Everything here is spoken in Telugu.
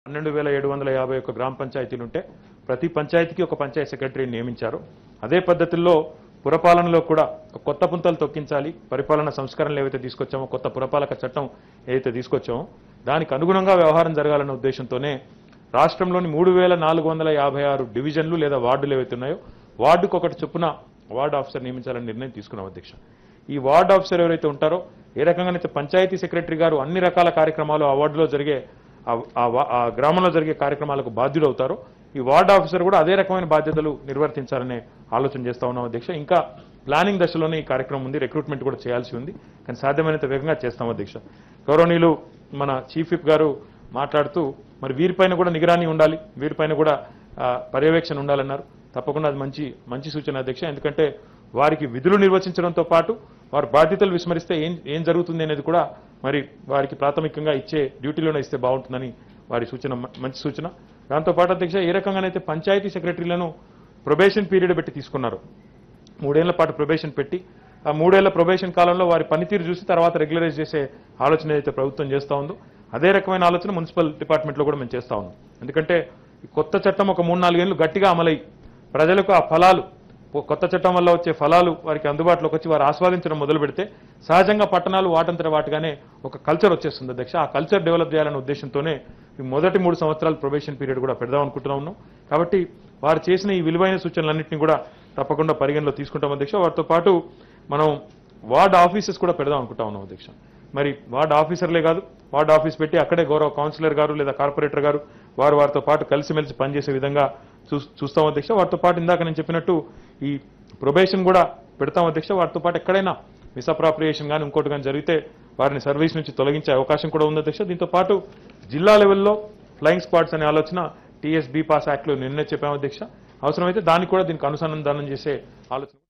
పన్నెండు వేల ఏడు వందల యాభై ఒక్క గ్రామ పంచాయతీలు ఉంటే ప్రతి పంచాయతీకి ఒక పంచాయతీ సెక్రటరీని నియమించారు అదే పద్ధతుల్లో పురపాలనలో కూడా ఒక కొత్త పుంతలు తొక్కించాలి పరిపాలన సంస్కరణలు ఏవైతే తీసుకొచ్చామో కొత్త పురపాలక చట్టం ఏదైతే తీసుకొచ్చామో దానికి అనుగుణంగా వ్యవహారం జరగాలన్న ఉద్దేశంతోనే రాష్ట్రంలోని మూడు వేల నాలుగు వందల యాభై ఆరు డివిజన్లు లేదా వార్డులు ఏవైతే ఉన్నాయో వార్డుకు ఒకటి చొప్పున వార్డు ఆఫీసర్ నియమించాలని నిర్ణయం తీసుకున్నాం అధ్యక్ష ఈ వార్డు ఆఫీసర్ ఎవరైతే ఉంటారో ఏ రకంగానైతే పంచాయతీ సెక్రటరీ గారు అన్ని రకాల కార్యక్రమాలు ఆ వార్డులో జరిగే ఆ- ఆ వా- ఆ గ్రామంలో జరిగే కార్యక్రమాలకు బాధ్యుడు అవుతారో ఈ వార్డు ఆఫీసర్ కూడా అదే రకమైన బాధ్యతలు నిర్వర్తించాలనే ఆలోచన చేస్తా ఉన్నాం అధ్యక్ష ఇంకా ప్లానింగ్ దశలోనే ఈ కార్యక్రమం ఉంది రిక్రూట్మెంట్ కూడా చేయాల్సి ఉంది కానీ సాధ్యమైనంత వేగంగా చేస్తాం అధ్యక్ష గౌరవనీయులు మన చీఫ్ విప్ గారు మాట్లాడుతూ మరి వీరిపైన కూడా నిగరాని ఉండాలి వీరిపైన కూడా ఆ, పర్యవేక్షణ ఉండాలన్నారు తప్పకుండా అది మంచి మంచి సూచన అధ్యక్ష ఎందుకంటే వారికి విధులు నిర్వచించడంతో పాటు వారి బాధ్యతలు విస్మరిస్తే ఏం ఏం జరుగుతుంది అనేది కూడా మరి వారికి ప్రాథమికంగా ఇచ్చే డ్యూటీలోనే ఇస్తే బాగుంటుందని వారి సూచన మ- మంచి సూచన దాంతోపాటు అధ్యక్ష ఏ రకంగానైతే పంచాయతీ సెక్రటరీలను ప్రొబేషన్ పీరియడ్ పెట్టి తీసుకున్నారు మూడేళ్ల పాటు ప్రొబేషన్ పెట్టి ఆ మూడేళ్ల ప్రొబేషన్ కాలంలో వారి పనితీరు చూసి తర్వాత రెగ్యులరైజ్ చేసే ఆలోచన ఏదైతే ప్రభుత్వం చేస్తూ ఉందో అదే రకమైన ఆలోచన మున్సిపల్ డిపార్ట్మెంట్లో కూడా మేము చేస్తా ఉన్నాం ఎందుకంటే ఈ కొత్త చట్టం ఒక మూడు నాలుగేళ్లు గట్టిగా అమలై ప్రజలకు ఆ ఫలాలు ఓ కొత్త చట్టం వల్ల వచ్చే ఫలాలు వారికి అందుబాటులోకి వచ్చి వారు ఆస్వాదించడం మొదలు పెడితే సహజంగా పట్టణాలు వాటంతట వాటిగానే ఒక కల్చర్ వచ్చేస్తుంది అధ్యక్ష ఆ కల్చర్ డెవలప్ చేయాలనే ఉద్దేశంతోనే ఈ మొదటి మూడు సంవత్సరాల ప్రొబేషన్ పీరియడ్ కూడా పెడదాం అనుకుంటున్నా ఉన్నాం కాబట్టి వారు చేసిన ఈ విలువైన సూచనలన్నింటినీ కూడా తప్పకుండా పరిగణలో తీసుకుంటాం అధ్యక్ష వాటితో పాటు మనం వార్డ్ ఆఫీసెస్ కూడా పెడదాం అనుకుంటా ఉన్నాం అధ్యక్ష మరి వార్డ్ ఆఫీసర్లే కాదు వార్డ్ ఆఫీస్ పెట్టి అక్కడే గౌరవ కౌన్సిలర్ గారు లేదా కార్పొరేటర్ గారు వారు వారితో పాటు కలిసిమెలిసి పనిచేసే విధంగా చూ చూస్తాం అధ్యక్ష వాటితో పాటు ఇందాక నేను చెప్పినట్టు ఈ ప్రొబేషన్ కూడా పెడతాం అధ్యక్ష వాటితో పాటు ఎక్కడైనా మిస్అప్రాప్రియేషన్ కానీ ఇంకోటి కానీ జరిగితే వారిని సర్వీస్ నుంచి తొలగించే అవకాశం కూడా ఉంది అధ్యక్ష దీంతో పాటు జిల్లా లెవెల్లో ఫ్లయింగ్ స్క్వాడ్స్ అనే ఆలోచన టీఎస్ బీ పాస్ యాక్ట్లో నిన్నే చెప్పాము అధ్యక్ష అవసరమైతే దాన్ని కూడా దీనికి అనుసంధానం చేసే ఆలోచన